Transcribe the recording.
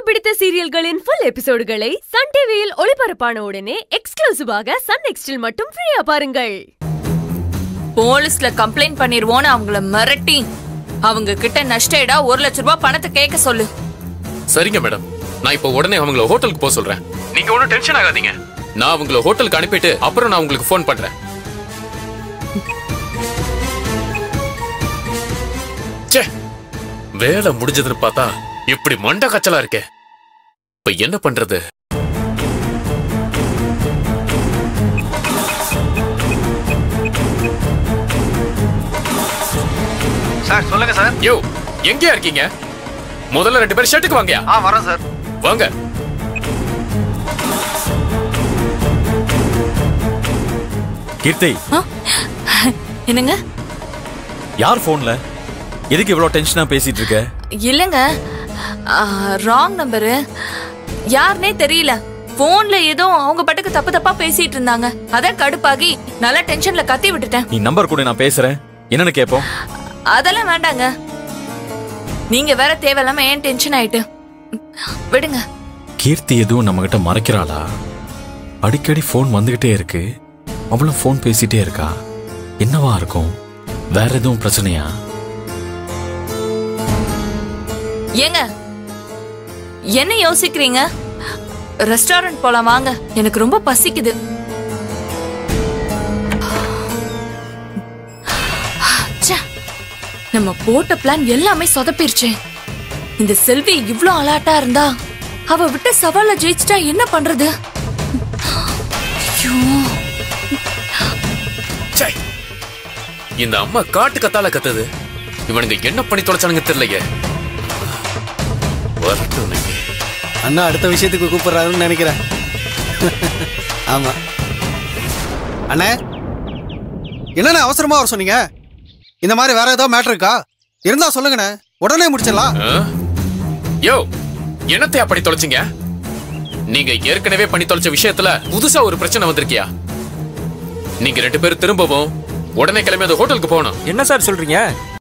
பிடித்த சீரியல்களின் full எபிசோடுகளை Sun டிவியில் ஒளிபரப்பான உடனே எக்ஸ்க்ளூசிவாக சன் நெக்ஸ்டில் மட்டும் ஃப்ரீயா பாருங்கள் போலீஸ்ல கம்ப்ளைண்ட் பண்ணிருவோன்னு அவங்கள மிரட்டி அவங்க கிட்ட நஷ்டேடா ஒரு லட்ச ரூபாய் பணத்தை கேட்க சொல்லு சரிங்க மேடம் நான் இப்போ உடனே அவங்கள ஹோட்டலுக்கு போக சொல்றேன் நீங்க ஒன்றும் டென்ஷன் ஆகாதீங்க நான் அவங்கள ஹோட்டலுக்கு அனுப்பிட்டு அப்புறம் நான் உங்களுக்கு ஃபோன் பண்றேன் ச்சே வேலை முடிஞ்சதுன்னு பார்த்தா இப்படி மண்ட கச்சலா இருக்கே இப்ப என்ன பண்றது சார் சொல்லுங்க சார் யோ எங்கேயா இருக்கீங்க முதல்ல ரெண்டு பேரும் ஷெட்டுக்கு வாங்கயா ஆ வரேன் சார் வாங்க கீர்த்தி என்னங்க யார் போன்ல எதுக்கு இவ்வளவு டென்ஷனா பேசிட்டு இருக்க இல்லங்க ராங் நம்பரு யாருனே தெரியல போன்ல ஏதோ அவங்க பாட்டுக்கு தப்பு தப்பா பேசிட்டு இருந்தாங்க அதான் கடுப்பாகி நல்லா டென்ஷன்ல கத்தி விட்டுட்டேன் நீ நம்பர் கூட நான் பேசுறேன் என்னன்னு கேப்போம் அதெல்லாம் வேண்டாங்க நீங்க வேற தேவையில்லாம ஏன் டென்ஷன் ஆயிட்டு விடுங்க கீர்த்தி எதுவும் நம்ம கிட்ட மறைக்கிறாளா அடிக்கடி ஃபோன் வந்துகிட்டே இருக்கு அவளும் ஃபோன் பேசிட்டே இருக்கா என்னவா இருக்கும் வேற எதுவும் பிரச்சனையா ஏங்க என்ன யோசிக்கிறீங்க ரெஸ்டாரண்ட் போலாம் வாங்க எனக்கு ரொம்ப பசிக்குது ச்சே, நம்ம போட்ட பிளான் எல்லாமே சொதப்பிருச்சே இந்த செல்வி இவ்ளோ அலாட்டா இருந்தா அவ விட்ட சவால ஜெயிச்சிட்டா என்ன பண்றது ஐயோ ச்சே இந்த அம்மா காட்டு கத்தால கத்துது இவனுங்க என்ன பண்ணி தொலைச்சானுங்க தெரியலையே வரட்டும் இன்னைக்கு. அண்ணா அடுத்த விஷயத்துக்கு கூப்பிடுறாருன்னு நினைக்கிறேன் ஆமா அண்ணே என்னண்ணே அவசரமா வர சொன்னீங்க இந்த மாதிரி வேற ஏதோ மேட்டர் இருக்கா இருந்தா சொல்லுங்கண்ணே உடனே முடிச்சிடலாம் ஆ? யோ என்னத்தை அப்படி தொலைச்சிங்க நீங்க ஏற்கனவே பண்ணி தொலைச்ச விஷயத்துல புதுசா ஒரு பிரச்சனை வந்திருக்கியா நீங்க ரெண்டு பேரும் திரும்பவும் உடனே கிளம்பி அந்த ஹோட்டலுக்கு போகணும் என்ன சார் சொல்றீங்க